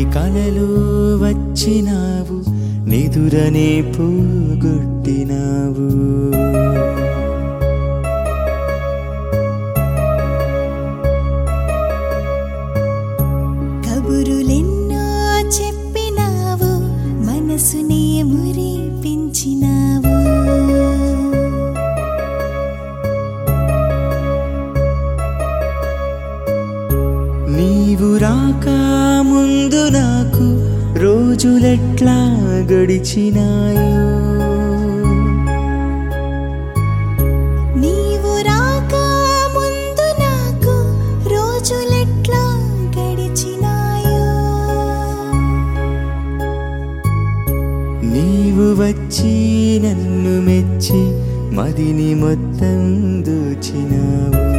మది కలలు వచ్చినావు నిదురనే పోగొట్టినావు కబురులెన్నో చెప్పినావు మనసునే మురిపించినావు నీవు రాక ముందు నాకు రోజులెట్లా గడిచినాయో నీవు రాక ముందు నాకు రోజులెట్లా గడిచినాయో నీవు వచ్చి నన్ను మెచ్చి మదిని మొత్తం దోచినావు